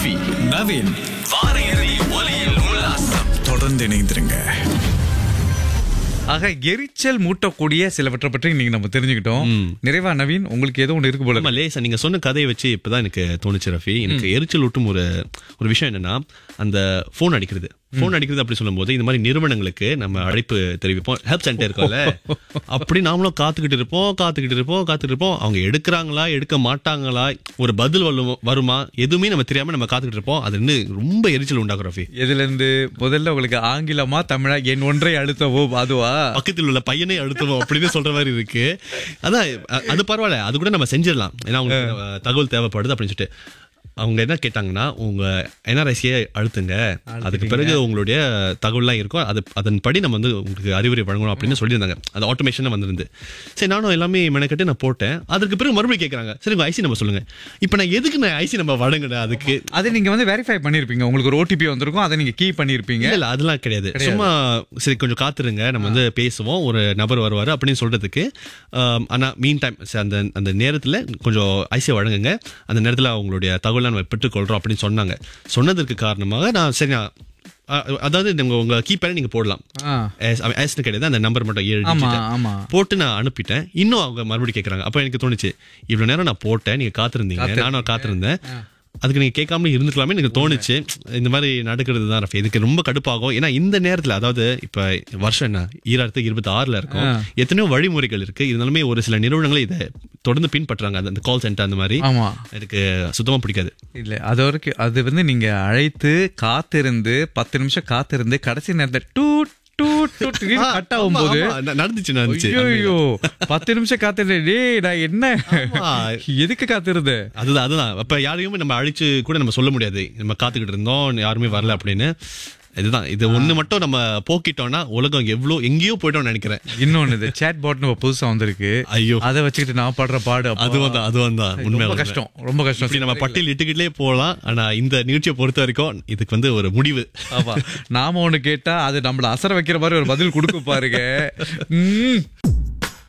ரஃபி நவீன் வார இறுதி ஒலியில் உல்லாசம் தொடர்ந்து இணைந்திருங்க ஆக எரிச்சல் மூட்டக்கூடிய சிலவற்றை பற்றி நீங்க நம்ம தெரிஞ்சுக்கிட்டோம் நிறைவா நவீன் உங்களுக்கு ஏதோ ஒண்ணு இருக்கு போல ஆமா லேசா நீங்க சொன்ன கதையை வச்சு இப்பதான் எனக்கு தோணுச்சு ரஃபி எனக்கு எரிச்சல் ஊட்டும் ஒரு ஒரு விஷயம் என்னன்னா அந்த போன் அடிக்கிறது போன் அடிக்கிறது அப்படி சொல்லும்போது இந்த மாதிரி நிறுவனங்களுக்கு நம்ம அழைப்பு தெரிவிப்போம் ஹெல்ப் சென்டர் இருக்கும்ல அப்படி நாமளும் காத்துக்கிட்டு இருப்போம் காத்துக்கிட்டு இருப்போம் காத்துக்கிட்டு இருப்போம் அவங்க எடுக்கிறாங்களா எடுக்க மாட்டாங்களா ஒரு பதில் வரும் வருமா எதுவுமே நம்ம தெரியாம நம்ம காத்துக்கிட்டு இருப்போம் அது இன்னும் ரொம்ப எரிச்சல் உண்டாகும் ரஃபி எதுல இருந்து முதல்ல உங்களுக்கு ஆங்கிலமா தமிழா என் ஒன்றை அழுத்தவோ அதுவா பக்கத்தில் உள்ள பையனை அழுத்தவும் அப்படின்னு சொல்ற மாதிரி இருக்கு அதான் அ- அது பரவாயில்ல அது கூட நம்ம செஞ்சிடலாம் ஏன்னா அவங்களுக்கு அஹ், தகவல் தேவைப்படுது அப்படின்னு சொல்லிட்டு அவங்க என்ன கேட்டாங்கன்னா உங்க என்ஆர்ஐசியை அழுத்துங்க அதுக்கு பிறகு உங்களுடைய தகவல்லாம் இருக்கும் அது அதன்படி நம்ம வந்து உங்களுக்கு அறிவுரை வழங்கணும் அப்படின்னு சொல்லியிருந்தாங்க அது ஆட்டோமேஷன் வந்திருந்து சரி நானும் எல்லாமே மெனக்கட்டு நான் போட்டேன் அதுக்கு பிறகு மறுபடியும் கேட்கறாங்க சரி உங்க ஐசி நம்ம சொல்லுங்க இப்போ நான் எதுக்கு நான் ஐசி நம்ம வழங்கினேன் அதுக்கு அதை நீங்க வந்து வெரிஃபை பண்ணிருப்பீங்க உங்களுக்கு ஒரு ஓடிபி வந்திருக்கும் அதை நீங்க கீ பண்ணிருப்பீங்க இல்ல இல்ல அதெல்லாம் கிடையாது சும்மா சரி கொஞ்சம் காத்துருங்க நம்ம வந்து பேசுவோம் ஒரு நபர் வருவாரு அப்படின்னு சொல்றதுக்கு ஆம், ஆனா மீன் டைம் அந்த அந்த நேரத்துல கொஞ்சம் ஐசியை வழங்குங்க அந்த நேரத்துல அவங்களுடைய தகவலை நம்ம பெற்றுக்கொள்றோம் அப்படின்னு சொன்னாங்க சொன்னதற்கு காரணமாக நான் சரி நான் அ, அதாவது நீங்க உங்க கீப்பேரை நீங்க போடலாம் ஆ. எஸ் எஸ்னு கிடையாது அந்த நம்பர் மட்டும் ஏழு ஆமா digit. ஆமா போட்டு நான் அனுப்பிட்டேன் இன்னும் அவங்க மறுபடியும் கேக்குறாங்க அப்ப எனக்கு தோணுச்சு இவ்வளவு நேரம் நான் போட்டேன் நீங்க காத்திருந்தீங்க நானும் காத்திருந்தேன் அதுக்கு நீங்க கேட்காம இருந்துக்கலாமே எனக்கு தோணுச்சு இந்த மாதிரி நடக்கிறது தான் ரஃபி இதுக்கு ரொம்ப கடுப்பாகும் ஏன்னா இந்த நேரத்துல அதாவது இப்ப வருஷம் என்ன ஈராயிரத்து இருபத்தி ஆறுல இருக்கும் எத்தனையோ வழிமுறைகள் இருக்கு இருந்தாலுமே ஒரு சில நிறுவனங்கள் இதை தொடர்ந்து பின்பற்றுறாங்க அந்த கால் சென்டர் அந்த மாதிரி ஆமா எனக்கு சுத்தமா பிடிக்காது இல்ல அது வரைக்கும் அது வந்து நீங்க அழைத்து காத்திருந்து பத்து நிமிஷம் காத்திருந்து கடைசி நேரத்துல டூ டூ டூ கட் ஆகும் போது ஆமா, ந- நடந்துச்சு நடந்துச்சு ஐயோ பத்து நிமிஷம் காத்திருந்த டேய் நான் என்ன ஆமா. எதுக்கு காத்திருந்த அதுதான் அதுதான் அப்ப யாரையுமே நம்ம அழிச்சு கூட நம்ம சொல்ல முடியாது நம்ம காத்துக்கிட்டு இருந்தோம் யாருமே வரல அப்படின்னு இதுதான் இது ஒண்ணு மட்டும் நம்ம போக்கிட்டோம்னா உலகம் எவ்வளவு எங்கேயோ போயிட்டோம்னு நினைக்கிறேன் இன்னொன்னு இது சேட் பாட்னு புதுசா வந்திருக்கு ஐயோ அதை வச்சுக்கிட்டு நான் பாடுற பாடு அப்பா. அதுவும் தான் அதுவும் தான் உண்மை ரொம்ப உண்மை. கஷ்டம் ரொம்ப கஷ்டம் இப்படி நம்ம பட்டியல் இட்டுக்கிட்டே போகலாம் ஆனா இந்த நிகழ்ச்சியை பொறுத்த வரைக்கும் இதுக்கு வந்து ஒரு முடிவு ஆமா நாம ஒண்ணு கேட்டா அது நம்மள அசர வைக்கிற மாதிரி ஒரு பதில் கொடுக்க பாருங்க உம்.